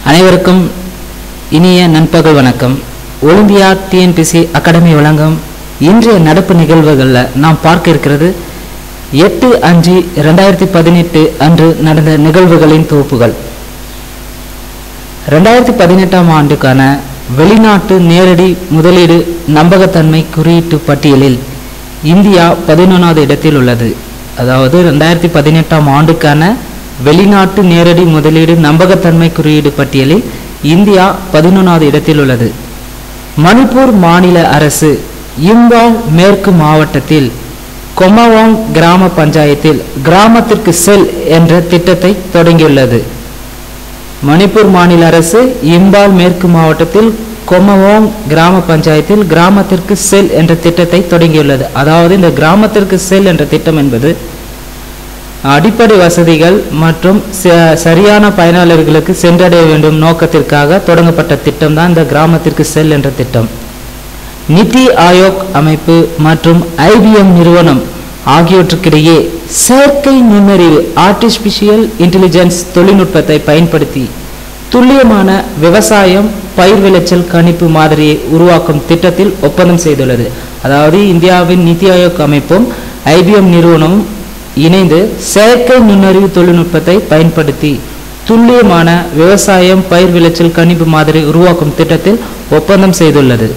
அனைவருக்கும் இனிய நண்பகல் வணக்கம் ஒலிம்பியா டிஎன்பிசி அகாடமி வழங்கும் இன்றைய நடப்பு நிகழ்வுகளில் நாம் பார்க்க இருக்கிறது எட்டு அஞ்சு ரெண்டாயிரத்தி பதினெட்டு அன்று நடந்த நிகழ்வுகளின் தொகுப்புகள் ரெண்டாயிரத்தி பதினெட்டாம் ஆண்டுக்கான வெளிநாட்டு நேரடி முதலீடு நம்பகத்தன்மை குறியீட்டு பட்டியலில் இந்தியா பதினொன்றாவது இடத்தில் உள்ளது அதாவது ரெண்டாயிரத்தி பதினெட்டாம் ஆண்டுக்கான வெளிநாட்டு நேரடி முதலீடு நம்பகத்தன்மை குறியீடு பட்டியலில் இந்தியா பதினொன்றாவது இடத்தில் உள்ளது மணிப்பூர் மாநில அரசு இம்பால் மேற்கு மாவட்டத்தில் கொமவாங் கிராம பஞ்சாயத்தில் கிராமத்திற்கு செல் என்ற திட்டத்தை தொடங்கியுள்ளது மணிப்பூர் மாநில அரசு இம்பால் மேற்கு மாவட்டத்தில் கொமவோங் கிராம பஞ்சாயத்தில் கிராமத்திற்கு செல் என்ற திட்டத்தை தொடங்கியுள்ளது அதாவது இந்த கிராமத்திற்கு செல் என்ற திட்டம் என்பது அடிப்படை வசதிகள் மற்றும் ச- சரியான பயனாளர்களுக்கு சென்றடைய வேண்டும் நோக்கத்திற்காக தொடங்கப்பட்ட திட்டம் தான் இந்த கிராமத்திற்கு செல் என்ற திட்டம் நிதி ஆயோக் அமைப்பு மற்றும் ஐபிஎம் நிறுவனம் ஆகியவற்றுக்கிடையே செயற்கை நுண்ணறிவு ஆர்டிஃபிஷியல் இன்டெலிஜென்ஸ் தொழில்நுட்பத்தை பயன்படுத்தி துல்லியமான விவசாயம் பயிர் விளைச்சல் கணிப்பு மாதிரியை உருவாக்கும் திட்டத்தில் ஒப்பந்தம் செய்துள்ளது அதாவது இந்தியாவின் நிதி ஆயோக் அமைப்பும் ஐபிஎம் நிறுவனமும் இணைந்து செயற்கை நுண்ணறிவு தொழில்நுட்பத்தை பயன்படுத்தி துல்லியமான விவசாயம் பயிர் விளைச்சல் கணிப்பு மாதிரி உருவாக்கும் திட்டத்தில் ஒப்பந்தம் செய்துள்ளது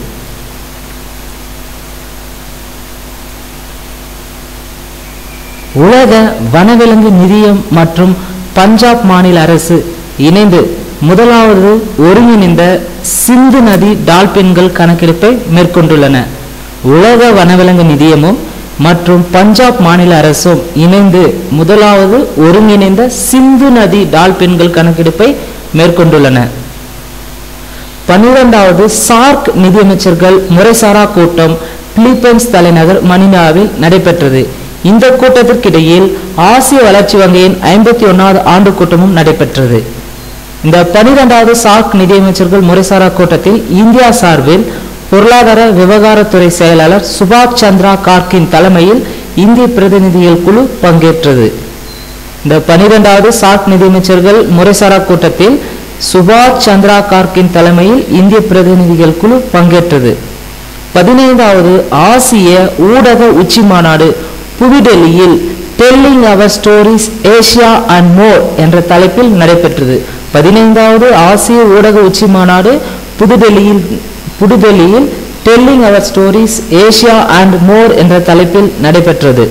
உலக வனவிலங்கு நிதியம் மற்றும் பஞ்சாப் மாநில அரசு இணைந்து முதலாவது ஒருங்கிணைந்த சிந்து நதி டால்பின்கள் கணக்கெடுப்பை மேற்கொண்டுள்ளன உலக வனவிலங்கு நிதியமும் மற்றும் பஞ்சாப் மாநில அரசும் இணைந்து முதலாவது ஒருங்கிணைந்த சிந்து நதி டால்பின்கள் கணக்கெடுப்பை மேற்கொண்டுள்ளன பன்னிரண்டாவது சார்க் நிதியமைச்சர்கள் முறைசாரா கூட்டம் பிலிப்பைன்ஸ் தலைநகர் மணிலாவில் நடைபெற்றது இந்த கூட்டத்திற்கிடையில் ஆசிய வளர்ச்சி வங்கியின் ஐம்பத்தி ஒன்னாவது ஆண்டு கூட்டமும் நடைபெற்றது இந்த பனிரெண்டாவது சார்க் நிதியமைச்சர்கள் முறைசாரா கூட்டத்தில் இந்தியா சார்பில் பொருளாதார விவகாரத்துறை செயலாளர் சுபாஷ் சந்திரா கார்கின் தலைமையில் இந்திய பிரதிநிதிகள் குழு பங்கேற்றது இந்த பனிரெண்டாவது சார்க் நிதியமைச்சர்கள் முறைசாரா கூட்டத்தில் சுபாஷ் சந்திரா கார்கின் தலைமையில் இந்திய பிரதிநிதிகள் குழு பங்கேற்றது பதினைந்தாவது ஆசிய ஊடக உச்சி மாநாடு புதுடெல்லியில் telling our stories Asia and more என்ற தலைப்பில் நடைபெற்றது பதினைந்தாவது ஆசிய ஊடக உச்சி மாநாடு புதுடெல்லியில் புதுடெல்லியில் telling our stories Asia and more என்ற தலைப்பில் நடைபெற்றது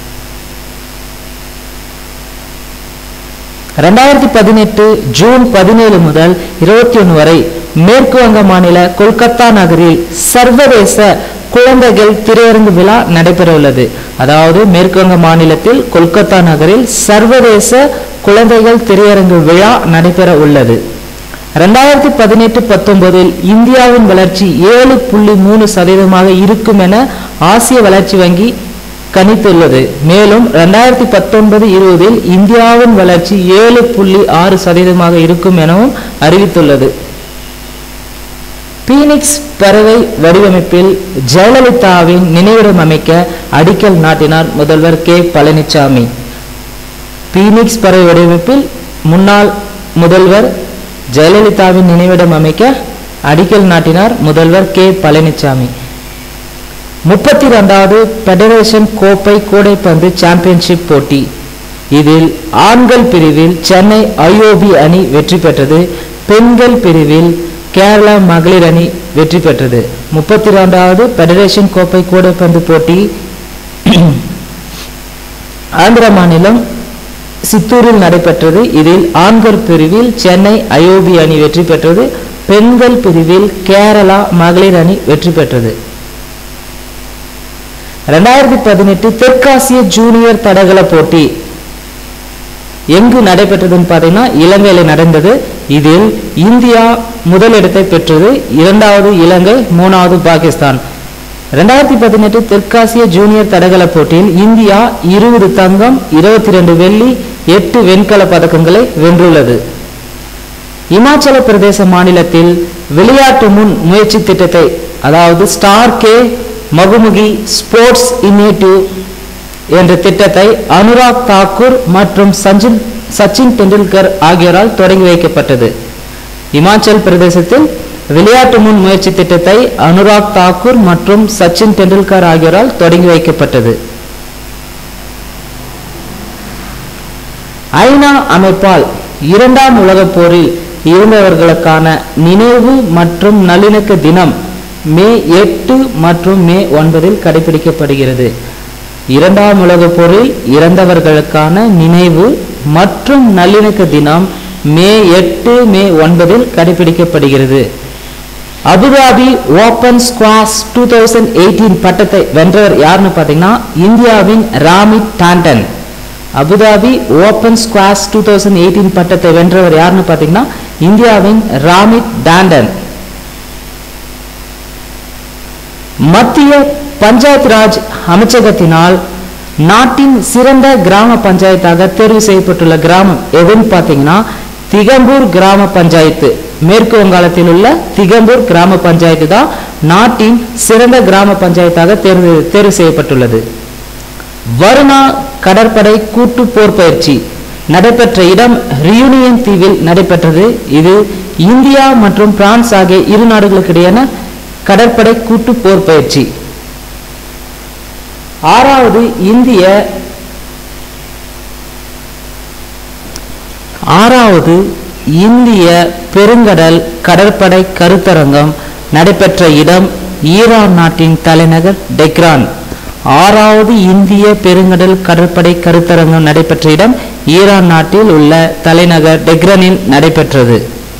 ரெண்டாயிரத்தி பதினெட்டு ஜூன் பதினேழு முதல் இருபத்தி ஒன்று வரை மேற்கு வங்க மாநில கொல்கத்தா நகரில் சர்வதேச குழந்தைகள் திரையரங்கு விழா நடைபெற உள்ளது அதாவது மேற்கு வங்க மாநிலத்தில் கொல்கத்தா நகரில் சர்வதேச குழந்தைகள் திரையரங்கு விழா நடைபெற உள்ளது ரெண்டாயிரத்தி பதினெட்டு பத்தொன்பதில் இந்தியாவின் வளர்ச்சி ஏழு புள்ளி மூணு சதவீதமாக இருக்கும் என ஆசிய வளர்ச்சி வங்கி கணித்துள்ளது மேலும் ரெண்டாயிரத்தி பத்தொன்பது இருபதில் இந்தியாவின் வளர்ச்சி ஏழு புள்ளி ஆறு சதவீதமாக இருக்கும் எனவும் அறிவித்துள்ளது பீனிக்ஸ் பறவை வடிவமைப்பில் ஜெயலலிதாவின் நினைவிடம் அமைக்க அடிக்கல் நாட்டினார் முதல்வர் கே பழனிசாமி பீனிக்ஸ் பறவை வடிவமைப்பில் முன்னாள் முதல்வர் ஜெயலலிதாவின் நினைவிடம் அமைக்க அடிக்கல் நாட்டினார் முதல்வர் கே பழனிசாமி முப்பத்தி ரெண்டாவது பெடரேஷன் கோப்பை கூடைப்பந்து சாம்பியன்ஷிப் போட்டி இதில் ஆண்கள் பிரிவில் சென்னை ஐஓபி அணி வெற்றி பெற்றது பெண்கள் பிரிவில் கேரளா மகளிர் அணி வெற்றி பெற்றது முப்பத்தி ரெண்டாவது பெடரேஷன் கோப்பை கூடைப்பந்து போட்டி ஆந்திர மாநிலம் சித்தூரில் நடைபெற்றது இதில் ஆண்கள் பிரிவில் சென்னை ஐஓபி அணி வெற்றி பெற்றது பெண்கள் பிரிவில் கேரளா மகளிர் அணி வெற்றி பெற்றது ரெண்டாயிரத்தி பதினெட்டு தெற்காசிய ஜூனியர் தடகள போட்டி எங்கு நடைபெற்றதுன்னு பார்த்தீங்கன்னா இலங்கையில் நடந்தது இதில் இந்தியா முதலிடத்தை பெற்றது இரண்டாவது இலங்கை மூணாவது பாகிஸ்தான் ரெண்டாயிரத்தி பதினெட்டு தெற்காசிய ஜூனியர் தடகள போட்டியில் இந்தியா இருபது தங்கம் இருபத்தி ரெண்டு வெள்ளி எட்டு வெண்கல பதக்கங்களை வென்றுள்ளது இமாச்சல பிரதேச மாநிலத்தில் விளையாட்டு முன் முயற்சி திட்டத்தை அதாவது ஸ்டார் கே மகுமுகி ஸ்போர்ட்ஸ் இன்னேட்டிவ் என்ற திட்டத்தை அனுராக் தாக்கூர் மற்றும் சச்சின் சச்சின் டெண்டுல்கர் ஆகியோரால் தொடங்கி வைக்கப்பட்டது இமாச்சல் பிரதேசத்தில் விளையாட்டு முன் முயற்சி திட்டத்தை அனுராக் தாக்கூர் மற்றும் சச்சின் டெண்டுல்கர் ஆகியோரால் தொடங்கி வைக்கப்பட்டது ஐநா அமைப்பால் இரண்டாம் உலகப் போரில் இருந்தவர்களுக்கான நினைவு மற்றும் நல்லிணக்க தினம் மே எட்டு மற்றும் மே ஒன்பதில் கடைபிடிக்கப்படுகிறது இரண்டாம் உலகப் போரில் இறந்தவர்களுக்கான நினைவு மற்றும் நல்லிணக்க தினம் மே எட்டு மே ஒன்பதில் கடைபிடிக்கப்படுகிறது Abu Dhabi open squash two thousand eighteen பட்டத்தை வென்றவர் யாருன்னு பார்த்தீங்கன்னா இந்தியாவின் Ramit Tandon Abu Dhabi open squash two thousand eighteen பட்டத்தை வென்றவர் யாருன்னு பார்த்தீங்கன்னா இந்தியாவின் ராமித் டாண்டன் மத்திய பஞ்சாயத் ராஜ் அமைச்சகத்தினால் நாட்டின் சிறந்த கிராம பஞ்சாயத்தாக தேர்வு செய்யப்பட்டுள்ள கிராமம் எதுன்னு பார்த்தீங்கன்னா திகம்பூர் கிராம பஞ்சாயத்து மேற்கு வங்காளத்தில் உள்ள திகம்பூர் கிராம பஞ்சாயத்து தான் நாட்டின் சிறந்த கிராம பஞ்சாயத்தாக தேர்வு தேர்வு செய்யப்பட்டுள்ளது வருணா கடற்படை கூட்டு போர் பயிற்சி நடைபெற்ற இடம் ரியூனியன் தீவில் நடைபெற்றது இது இந்தியா மற்றும் பிரான்ஸ் ஆகிய இரு நாடுகளுக்கு இடையான கடற்படை கூட்டு போர் பயிற்சி ஆறாவது இந்திய ஆறாவது இந்திய பெருங்கடல் கடற்படை கருத்தரங்கம் நடைபெற்ற இடம் ஈரான் நாட்டின் தலைநகர் டெக்ரான் ஆறாவது இந்திய பெருங்கடல் கடற்படை கருத்தரங்கம் நடைபெற்ற இடம் ஈரான் நாட்டில் உள்ள தலைநகர் டெக்ரானில் நடைபெற்றது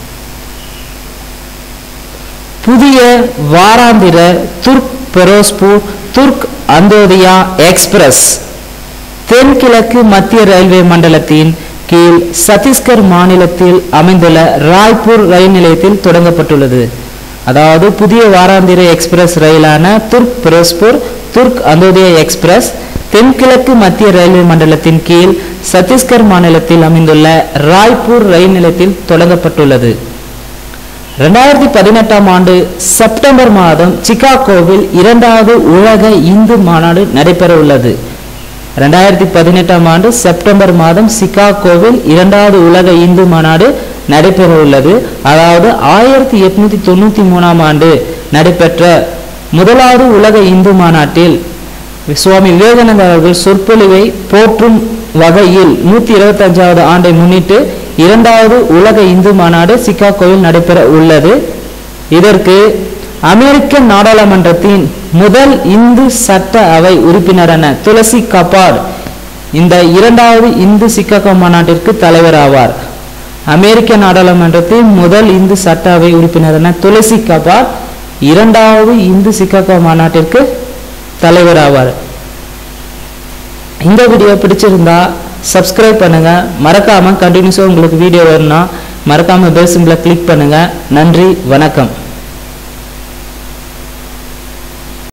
புதிய வாராந்திர துர்க் பெரோஸ்பூர் துர்க் அந்தோதியா எக்ஸ்பிரஸ் தென்கிழக்கு மத்திய ரயில்வே மண்டலத்தின் கீழ் சத்தீஸ்கர் மாநிலத்தில் அமைந்துள்ள ராய்ப்பூர் ரயில் நிலையத்தில் தொடங்கப்பட்டுள்ளது அதாவது புதிய வாராந்திர எக்ஸ்பிரஸ் ரயிலான துர்க் பெரோஸ்பூர் துர்க் அந்தோதயா எக்ஸ்பிரஸ் தென்கிழக்கு மத்திய ரயில்வே மண்டலத்தின் கீழ் சத்தீஸ்கர் மாநிலத்தில் அமைந்துள்ள ராய்ப்பூர் ரயில் நிலையத்தில் தொடங்கப்பட்டுள்ளது ரெண்டாயிரத்தி பதினெட்டாம் ஆண்டு செப்டம்பர் மாதம் சிகாகோவில் இரண்டாவது உலக இந்து மாநாடு நடைபெற உள்ளது ரெண்டாயிரத்தி பதினெட்டாம் ஆண்டு செப்டம்பர் மாதம் சிகாகோவில் இரண்டாவது உலக இந்து மாநாடு நடைபெற உள்ளது அதாவது ஆயிரத்தி எட்நூத்தி தொண்ணூத்தி மூணாம் ஆண்டு நடைபெற்ற முதலாவது உலக இந்து மாநாட்டில் சுவாமி விவேகானந்தர் அவர்கள் சொற்பொழிவை போற்றும் வகையில் நூத்தி இருபத்தஞ்சாவது ஆண்டை முன்னிட்டு இரண்டாவது உலக இந்து மாநாடு சிகாகோவில் நடைபெற உள்ளது இதற்கு அமெரிக்க நாடாளுமன்றத்தின் முதல் இந்து சட்ட அவை உறுப்பினரான துளசி கபாட் இந்த இரண்டாவது இந்து சிகாகோ மாநாட்டிற்கு தலைவர் ஆவார் அமெரிக்க நாடாளுமன்றத்தின் முதல் இந்து சட்ட அவை உறுப்பினரான துளசி கபாட் இரண்டாவது இந்து சிகாகோ மாநாட்டிற்கு தலைவர் ஆவார் இந்த வீடியோ பிடிச்சிருந்தா சப்ஸ்கிரைப் பண்ணுங்க மறக்காம கண்டினியூஸாக உங்களுக்கு வீடியோ வரணும்னா மறக்காம பெல் சிம்பிளை கிளிக் பண்ணுங்க நன்றி வணக்கம்